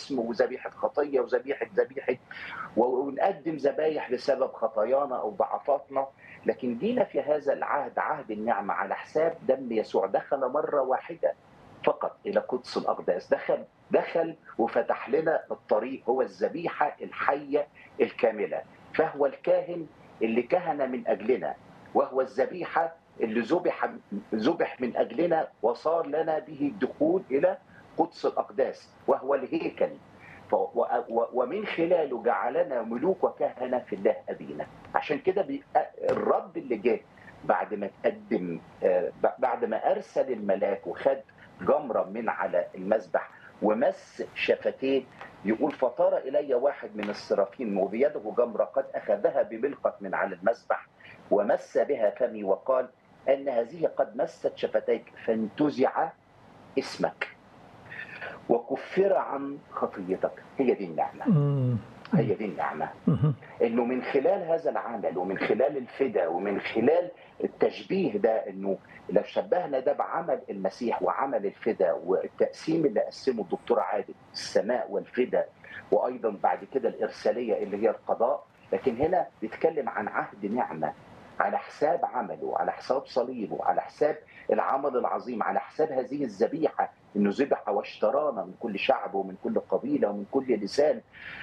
اسم وذبيحه خطيه وذبيحه ذبيحه ونقدم ذبايح بسبب خطايانا او ضعفاتنا لكن جينا في هذا العهد عهد النعمه على حساب دم يسوع دخل مره واحده فقط الى قدس الاقداس دخل دخل وفتح لنا الطريق هو الذبيحه الحيه الكامله فهو الكاهن اللي كهن من اجلنا وهو الذبيحه اللي ذبح ذبح من اجلنا وصار لنا به الدخول الى قدس الاقداس وهو الهيكل ومن خلاله جعلنا ملوك وكهنه في الله ابينا عشان كده الرب اللي جه بعد ما تقدم بعد ما ارسل الملاك وخد جمره من على المذبح ومس شفتيه يقول فطار الي واحد من السرافين وبيده جمره قد اخذها بملقط من على المذبح ومس بها فمي وقال ان هذه قد مست شفتيك فانتزع اسمك وكفر عن خطيتك هي دي النعمه هي دي النعمه انه من خلال هذا العمل ومن خلال الفدا ومن خلال التشبيه ده انه لو شبهنا ده بعمل المسيح وعمل الفدا والتقسيم اللي قسمه الدكتور عادل السماء والفدا وايضا بعد كده الارساليه اللي هي القضاء لكن هنا بيتكلم عن عهد نعمه على حساب عمله على حساب صليبه على حساب العمل العظيم على حساب هذه الذبيحه انه ذبح واشترانا من كل شعب ومن كل قبيله ومن كل لسان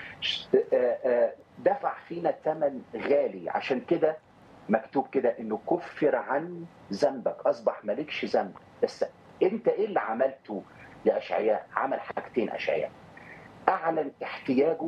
دفع فينا ثمن غالي عشان كده مكتوب كده انه كفر عن ذنبك اصبح مالكش ذنب بس انت ايه اللي عملته يا اشعياء عمل حاجتين اشعياء اعلن احتياجه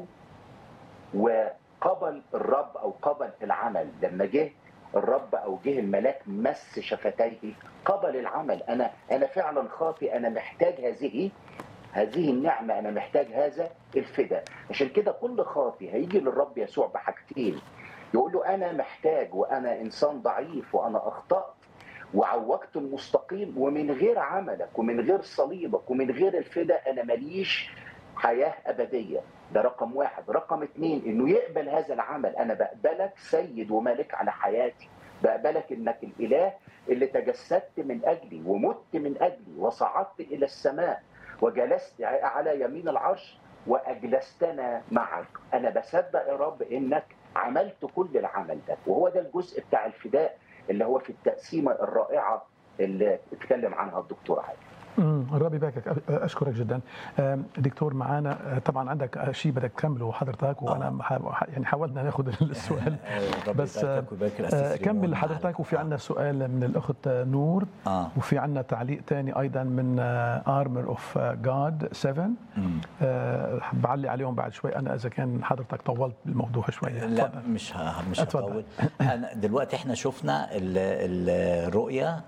وقبل الرب او قبل العمل لما جه الرب او جه الملاك مس شفتيه قبل العمل انا انا فعلا خاطئ انا محتاج هذه هذه النعمه انا محتاج هذا الفداء عشان كده كل خاطي هيجي للرب يسوع بحاجتين يقول له انا محتاج وانا انسان ضعيف وانا اخطات وعوجت المستقيم ومن غير عملك ومن غير صليبك ومن غير الفداء انا ماليش حياه ابديه ده رقم واحد رقم اتنين انه يقبل هذا العمل انا بقبلك سيد ومالك على حياتي بقبلك انك الاله اللي تجسدت من اجلي ومت من اجلي وصعدت الى السماء وجلست على يمين العرش واجلستنا معك انا بصدق يا رب انك عملت كل العمل ده وهو ده الجزء بتاع الفداء اللي هو في التقسيمه الرائعه اللي اتكلم عنها الدكتور عادل الرب يباركك اشكرك جدا دكتور معانا طبعا عندك شيء بدك تكمله حضرتك وانا يعني حاولنا ناخذ السؤال بس كمل حضرتك وفي عندنا سؤال من الاخت نور آه. وفي عندنا تعليق ثاني ايضا من ارمر اوف جاد 7 بعلي عليهم بعد شوي انا اذا كان حضرتك طولت بالموضوع شويه لا مش مش هطول انا دلوقتي احنا شفنا الرؤيه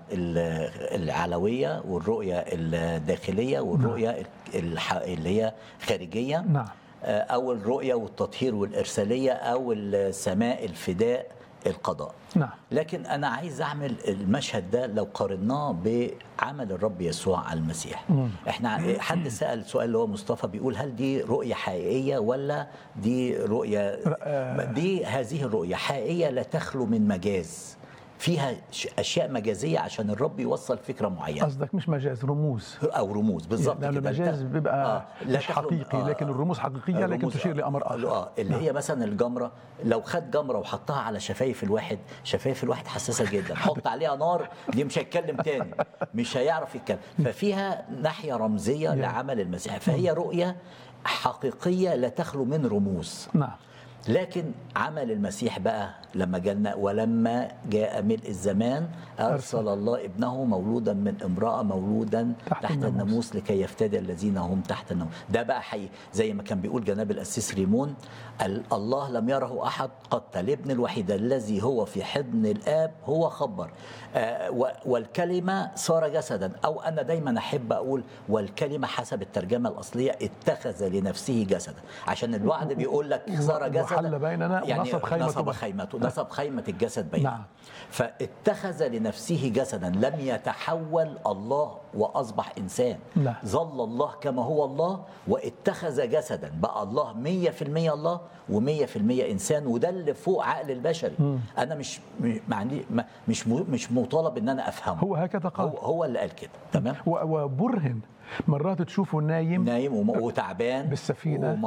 العلويه والرؤيه الداخليه والرؤيه اللي هي خارجيه نعم او الرؤيه والتطهير والارساليه او السماء الفداء القضاء نعم لكن انا عايز اعمل المشهد ده لو قارناه بعمل الرب يسوع على المسيح مم. احنا حد سال سؤال اللي هو مصطفى بيقول هل دي رؤيه حقيقيه ولا دي رؤيه دي هذه الرؤيه حقيقيه لا تخلو من مجاز فيها اشياء مجازيه عشان الرب يوصل فكره معينه قصدك مش مجاز رموز او رموز بالظبط لان المجاز بيبقى آه مش حقيقي آه لكن الرموز حقيقيه لكن تشير لامر اخر اه اللي هي مثلا الجمره لو خد جمره وحطها على شفايف الواحد شفايف الواحد حساسه جدا حط عليها نار دي مش هيتكلم تاني مش هيعرف يتكلم ففيها ناحيه رمزيه لعمل المسيح فهي رؤيه حقيقيه لا تخلو من رموز نعم لكن عمل المسيح بقى لما جاءنا ولما جاء ملء الزمان أرسل الله ابنه مولودا من امرأة مولودا تحت تحت, الناموس. الناموس لكي يفتدي الذين هم تحت الناموس ده بقى حقيقي زي ما كان بيقول جناب الأسيس ريمون ال- الله لم يره أحد قط الابن الوحيد الذي هو في حضن الآب هو خبر آه، و- والكلمة صار جسدا أو أنا دايما أحب أقول والكلمة حسب الترجمة الأصلية اتخذ لنفسه جسدا عشان الوعد بيقول لك صار جسدا حل بيننا يعني ونصب خيمته نصب بين- خيمته نصب خيمة الجسد بيننا نعم. فاتخذ لنفسه جسدا لم يتحول الله وأصبح إنسان نعم. ظل الله كما هو الله واتخذ جسدا بقى الله مية في المية الله ومية في المية إنسان وده اللي فوق عقل البشري أنا مش م- معني ما- مش م- مش مطالب إن أنا أفهمه هو هكذا قال هو, هو اللي قال كده تمام و- وبرهن مرات تشوفه نايم نايم وم- وتعبان بالسفينة. وم-